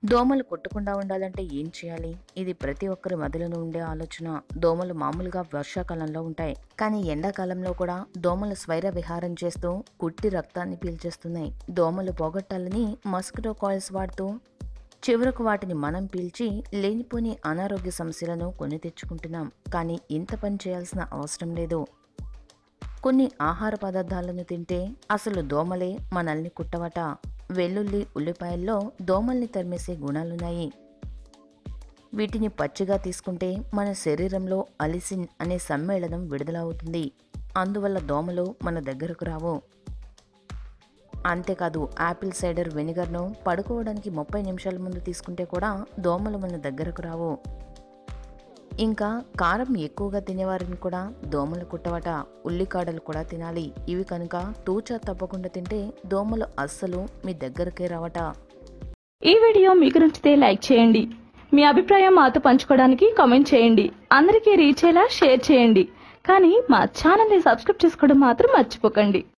దోమలు కొట్టకుండా ఉండాలంటే ఏం చేయాలి ఇది ప్రతి ఒక్కరి మదిలోనూ ఉండే ఆలోచన దోమలు మామూలుగా వర్షాకాలంలో ఉంటాయి కానీ ఎండాకాలంలో కూడా దోమలు స్వైర విహారం చేస్తూ కుట్టి రక్తాన్ని పీల్చేస్తున్నాయి దోమలు పోగొట్టాలని మస్కిటో కాయిల్స్ వాడుతూ చివరకు వాటిని మనం పీల్చి లేనిపోని అనారోగ్య సమస్యలను కొని తెచ్చుకుంటున్నాం కానీ ఇంత పని చేయాల్సిన అవసరం లేదు కొన్ని ఆహార పదార్థాలను తింటే అసలు దోమలే మనల్ని కుట్టవట వెల్లుల్లి ఉల్లిపాయల్లో దోమల్ని తరిమేసే గుణాలున్నాయి వీటిని పచ్చిగా తీసుకుంటే మన శరీరంలో అలిసిన్ అనే సమ్మేళనం విడుదలవుతుంది అందువల్ల దోమలు మన దగ్గరకు రావు అంతేకాదు యాపిల్ సైడర్ వెనిగర్ను పడుకోవడానికి ముప్పై నిమిషాల ముందు తీసుకుంటే కూడా దోమలు మన దగ్గరకు రావు ఇంకా కారం ఎక్కువగా తినేవారిని కూడా దోమలు కుట్టవట ఉల్లికాడలు కూడా తినాలి ఇవి కనుక తూచా తప్పకుండా తింటే దోమలు అస్సలు మీ దగ్గరకే రావట ఈ వీడియో మీకు నచ్చితే లైక్ చేయండి మీ అభిప్రాయం మాతో పంచుకోవడానికి కామెంట్ చేయండి అందరికీ రీచ్ అయ్యేలా షేర్ చేయండి కానీ మా ఛానల్ని సబ్స్క్రైబ్ చేసుకోవడం మాత్రం మర్చిపోకండి